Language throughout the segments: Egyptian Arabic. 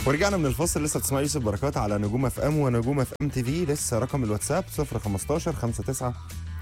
ورجعنا من الفاصل لسه بتسمع يوسف بركات على نجوم اف ام ونجوم اف ام تي في لسه رقم الواتساب 015 59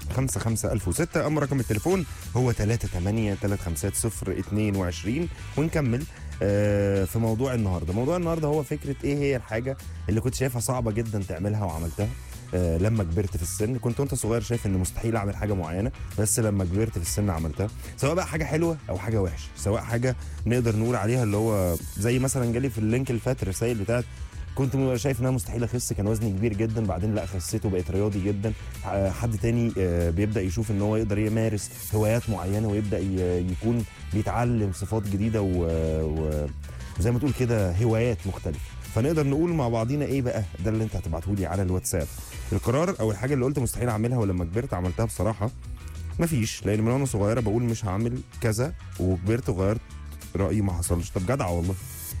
55006 اما رقم التليفون هو 38 350 22 ونكمل آه، في موضوع النهارده موضوع النهارده هو فكره ايه هي الحاجه اللي كنت شايفها صعبه جدا تعملها وعملتها آه، لما كبرت في السن كنت وانت صغير شايف ان مستحيل اعمل حاجه معينه بس لما كبرت في السن عملتها سواء بقى حاجه حلوه او حاجه وحشه سواء حاجه نقدر نقول عليها اللي هو زي مثلا جالي في اللينك اللي فات الرسائل بتاعت كنت م- شايف ان انا مستحيل اخس كان وزني كبير جدا بعدين لا خسيت وبقيت رياضي جدا ح- حد تاني آه، بيبدا يشوف ان هو يقدر يمارس هوايات معينه ويبدا ي- يكون بيتعلم صفات جديده و... و... وزي ما تقول كده هوايات مختلفه فنقدر نقول مع بعضينا ايه بقى ده اللي انت هتبعته لي على الواتساب القرار او الحاجه اللي قلت مستحيل اعملها ولما كبرت عملتها بصراحه مفيش لان من وانا صغيره بقول مش هعمل كذا وكبرت وغيرت رايي ما حصلش طب جدع والله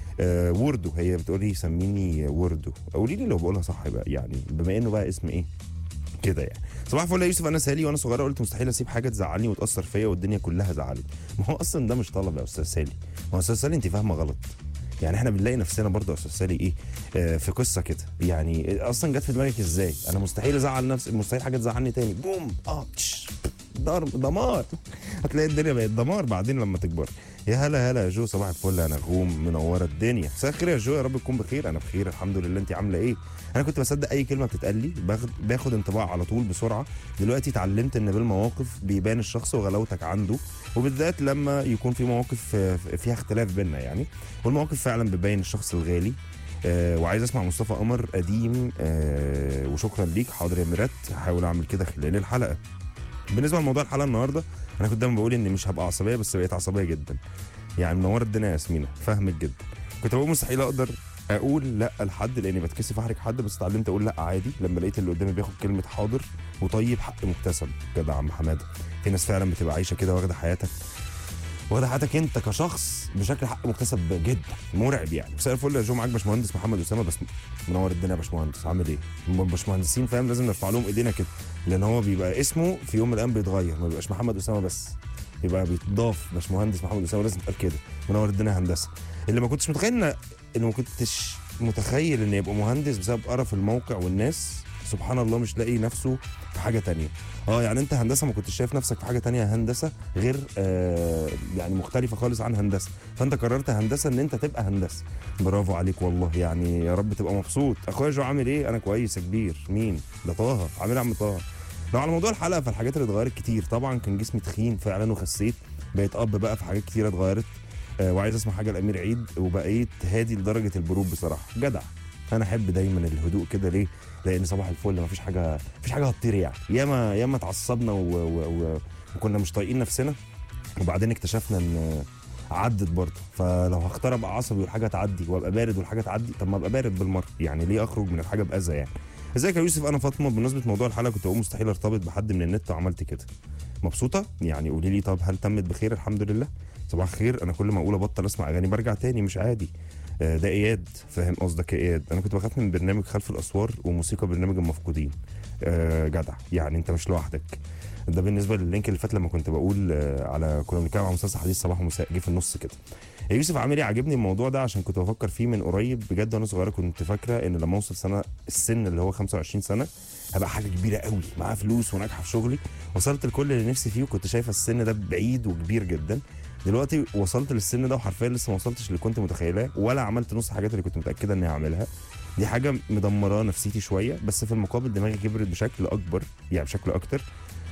آه وردو هي بتقولي سميني وردو قولي لي لو بقولها صح بقى يعني بما انه بقى اسم ايه كده يعني صباح الفل يا يوسف انا سالي وانا صغيره قلت مستحيل اسيب حاجه تزعلني وتاثر فيا والدنيا كلها زعلت ما هو اصلا ده مش طلب يا استاذ سالي ما هو استاذ سالي انت فاهمه غلط يعني احنا بنلاقي نفسنا برضه يا استاذ سالي ايه آه في قصه كده يعني اصلا جت في دماغك ازاي انا مستحيل ازعل نفسي مستحيل حاجه تزعلني تاني بوم اه تش، دار دمار هتلاقي الدنيا بقت دمار بعدين لما تكبر يا هلا هلا يا جو صباح الفل انا غوم منوره الدنيا مساء الخير يا جو يا رب تكون بخير انا بخير الحمد لله انت عامله ايه انا كنت بصدق اي كلمه بتتقال لي باخد باخد انطباع على طول بسرعه دلوقتي اتعلمت ان بالمواقف بيبان الشخص وغلاوتك عنده وبالذات لما يكون في مواقف آه، فيها اختلاف بينا يعني والمواقف فعلا بتبين الشخص الغالي آه وعايز اسمع مصطفى قمر قديم آه وشكرا ليك حاضر يا ميرات هحاول اعمل كده خلال الحلقه بالنسبه لموضوع الحلقه النهارده انا كنت دايما بقول اني مش هبقى عصبيه بس بقيت عصبيه جدا يعني منوره الدنيا يا ياسمينه فاهمك جدا كنت بقول مستحيل اقدر اقول لا لحد لاني بتكسف احرج حد بس اتعلمت اقول لا عادي لما لقيت اللي قدامي بياخد كلمه حاضر وطيب حق مكتسب جدع عم حماده في ناس فعلا بتبقى عايشه كده واخده حياتك واخده حياتك انت كشخص بشكل حق مكتسب جدا مرعب يعني مساء الفل يا جو معاك باشمهندس محمد اسامه بس منور الدنيا يا باشمهندس عامل ايه؟ باشمهندسين فاهم لازم نرفع لهم ايدينا كده لان هو بيبقى اسمه في يوم من الايام بيتغير ما بيبقاش محمد اسامه بس يبقى بيتضاف باشمهندس محمد اسامه لازم تبقى كده منور الدنيا هندسه اللي ما كنتش متخيل ان اللي ما كنتش متخيل ان يبقى مهندس بسبب قرف الموقع والناس سبحان الله مش لاقي نفسه في حاجه تانية اه يعني انت هندسه ما كنتش شايف نفسك في حاجه تانية هندسه غير آه يعني مختلفه خالص عن هندسه فانت قررت هندسه ان انت تبقى هندسه برافو عليك والله يعني يا رب تبقى مبسوط اخويا جو عامل ايه انا كويس يا كبير مين ده طه عامل إيه يا عم طه لو على موضوع الحلقه فالحاجات اللي اتغيرت كتير طبعا كان جسمي تخين فعلا وخسيت بقيت اب بقى في حاجات كتيره اتغيرت آه وعايز اسمع حاجه الامير عيد وبقيت هادي لدرجه البرود بصراحه جدع انا احب دايما الهدوء كده ليه لان صباح الفل مفيش حاجه مفيش حاجه هتطير يعني ياما ياما اتعصبنا و... و... و... وكنا مش طايقين نفسنا وبعدين اكتشفنا ان عدت برضه فلو هختار ابقى عصبي والحاجه تعدي وابقى بارد والحاجه تعدي طب ما ابقى بارد بالمره يعني ليه اخرج من الحاجه باذى يعني ازيك يا يوسف انا فاطمه بمناسبه موضوع الحلقه كنت بقول مستحيل ارتبط بحد من النت وعملت كده مبسوطه يعني قولي لي طب هل تمت بخير الحمد لله صباح الخير انا كل ما اقول ابطل اسمع اغاني برجع تاني مش عادي آه، ده اياد فاهم قصدك يا اياد انا كنت بخاف من برنامج خلف الاسوار وموسيقى برنامج المفقودين آه، جدع يعني انت مش لوحدك ده بالنسبه لللينك اللي فات لما كنت بقول آه، على كنا بنتكلم عن مسلسل حديث صباح ومساء جه في النص كده يا يوسف عامل ايه عاجبني الموضوع ده عشان كنت بفكر فيه من قريب بجد وانا صغيره كنت فاكره ان لما اوصل سنه السن اللي هو 25 سنه هبقى حاجه كبيره قوي معايا فلوس وناجحه في شغلي وصلت لكل اللي نفسي فيه وكنت شايفه السن ده بعيد وكبير جدا دلوقتي وصلت للسن ده وحرفيا لسه ما وصلتش اللي كنت متخيلاه ولا عملت نص الحاجات اللي كنت متاكده اني هعملها دي حاجه مدمره نفسيتي شويه بس في المقابل دماغي كبرت بشكل اكبر يعني بشكل اكتر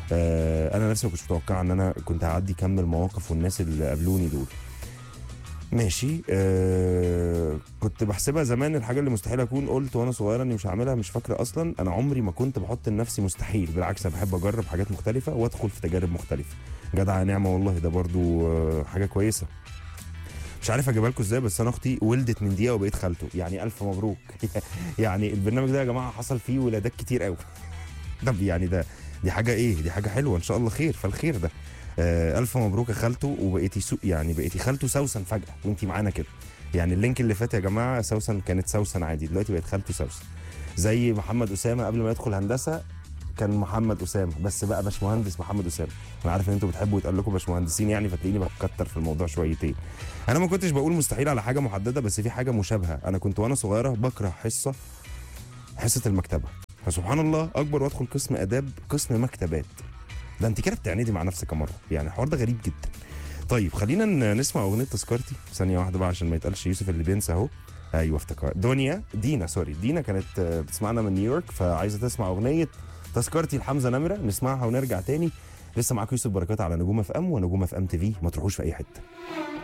آه انا نفسي ما كنتش متوقع ان انا كنت هعدي كم المواقف والناس اللي قابلوني دول ماشي آه كنت بحسبها زمان الحاجه اللي مستحيل اكون قلت وانا صغيره اني مش هعملها مش فاكره اصلا انا عمري ما كنت بحط لنفسي مستحيل بالعكس انا بحب اجرب حاجات مختلفه وادخل في تجارب مختلفه جدع يا نعمه والله ده برضو آه حاجه كويسه مش عارف اجيبها لكم ازاي بس انا اختي ولدت من دقيقه وبقيت خالته يعني الف مبروك يعني البرنامج ده يا جماعه حصل فيه ولادات كتير قوي طب يعني ده دي حاجه ايه دي حاجه حلوه ان شاء الله خير فالخير ده آه الف مبروك يا خالته وبقيتي سوق يعني بقيتي خالته سوسن فجاه وانت معانا كده يعني اللينك اللي فات يا جماعه سوسن كانت سوسن عادي دلوقتي بقت خالته سوسن زي محمد اسامه قبل ما يدخل هندسه كان محمد اسامه بس بقى باشمهندس محمد اسامه انا عارف ان انتوا بتحبوا يتقال لكم باشمهندسين يعني فتلاقيني بكتر في الموضوع شويتين انا ما كنتش بقول مستحيل على حاجه محدده بس في حاجه مشابهه انا كنت وانا صغيره بكره حصه حصه المكتبه فسبحان الله اكبر وادخل قسم اداب قسم مكتبات ده انت كده بتعندي مع نفسك يا مره يعني الحوار ده غريب جدا طيب خلينا ن- نسمع اغنيه تذكرتي ثانيه واحده بقى عشان ما يتقالش يوسف اللي بينسى اهو ايوه افتكر دنيا دينا سوري دينا كانت آه، بتسمعنا من نيويورك فعايزه تسمع اغنيه تذكرتي لحمزه نمره نسمعها ونرجع تاني لسه معاكم يوسف بركات على نجوم اف ام ونجوم اف ام تي في ما تروحوش في اي حته